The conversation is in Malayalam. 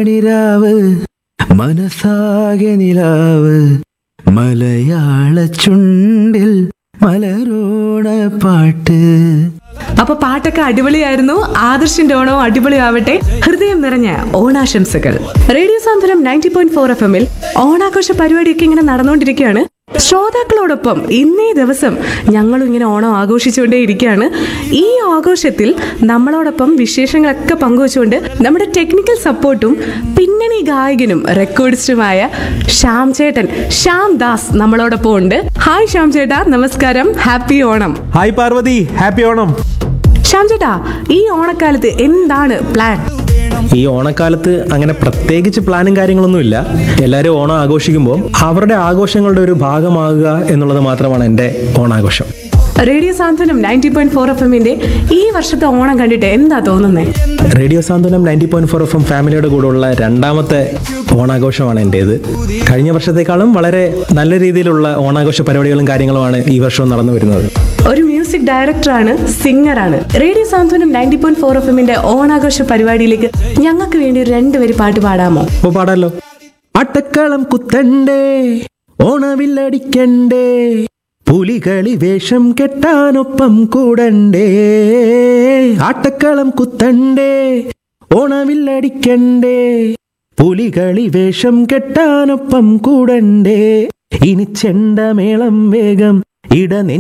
മണിരാവ് മനസ്സാകെ നിലാവ് മലയാള ചുണ്ടിൽ മലരോണ പാട്ട് അപ്പൊ പാട്ടൊക്കെ അടിപൊളിയായിരുന്നു ആദർശിന്റെ ഓണവും അടിപൊളിയാവട്ടെ ഹൃദയം നിറഞ്ഞ ഓണാശംസകൾ radio Santhwanam ninety point four F എമ്മിൽ ഓണാഘോഷ പരിപാടിയൊക്കെ ഇങ്ങനെ നടന്നുകൊണ്ടിരിക്കുകയാണ് ശ്രോതാക്കളോടൊപ്പം ഇന്നേ ദിവസം ഞങ്ങളും ഇങ്ങനെ ഓണം ആഘോഷിച്ചുകൊണ്ടേ ഇരിക്കുകയാണ് ഈ ആഘോഷത്തിൽ നമ്മളോടൊപ്പം വിശേഷങ്ങളൊക്കെ പങ്കുവച്ചുകൊണ്ട് നമ്മുടെ ടെക്നിക്കൽ സപ്പോർട്ടും പിന്നണി ഗായകനും റെക്കോർഡിസ്റ്റുമായ ശ്യാം ചേട്ടൻ ശ്യാം ദാസ് നമ്മളോടൊപ്പം ഉണ്ട് ഹായ് ശ്യാം ചേട്ടാ നമസ്കാരം happy Onam hi Parvathi happy Onam Shyam ചേട്ടാ ഈ ഓണക്കാലത്ത് എന്താണ് പ്ലാൻ ഈ ഓണക്കാലത്ത് അങ്ങനെ പ്രത്യേകിച്ച് പ്ലാനും കാര്യങ്ങളൊന്നുമില്ല എല്ലാവരും ഓണം ആഘോഷിക്കുമ്പോൾ അവരുടെ ആഘോഷങ്ങളുടെ ഒരു ഭാഗമാകുക എന്നുള്ളത് മാത്രമാണ് എൻ്റെ ഓണാഘോഷം radio Santhwanam ninety point four F എമ്മിന്റെ ഈ വർഷത്തെ ഓണം കണ്ടിട്ട് എന്താ തോന്നുന്നേ radio Santhwanam ninety point four F M ഫാമിലിയുടെ കൂടെയുള്ള രണ്ടാമത്തെ ഓണാഘോഷമാണ് എൻ്റേത് കഴിഞ്ഞ വർഷത്തെക്കാളും വളരെ നല്ല രീതിയിലുള്ള ഓണാഘോഷ പരിപാടികളും കാര്യങ്ങളുമാണ് ഈ വർഷവും നടന്നു വരുന്നത് ഒരു മ്യൂസിക് ഡയറക്ടറാണ് സിംഗറാണ് radio Santhwanam ninety point four F എമ്മിന്റെ ഓണാഘോഷ പരിപാടിയിലേക്ക് ഞങ്ങൾക്ക് വേണ്ടി ഒരു രണ്ടുപേര് പാട്ട് പാടാമോ അപ്പോൾ പാടാലോ അട്ടക്കളം കുത്തണ്ടേ ഓണവില്ലടിക്കണ്ടേ പുലികളി വേഷം കെട്ടാനൊപ്പം കൂടണ്ടേ ആട്ടക്കളം കുത്തണ്ടേ ഓണവില്ലടിക്കണ്ടേ പുലികളി വേഷം കെട്ടാനൊപ്പം കൂടണ്ടേ ഇനി ചെണ്ടമേളം വേഗം ഇടനെ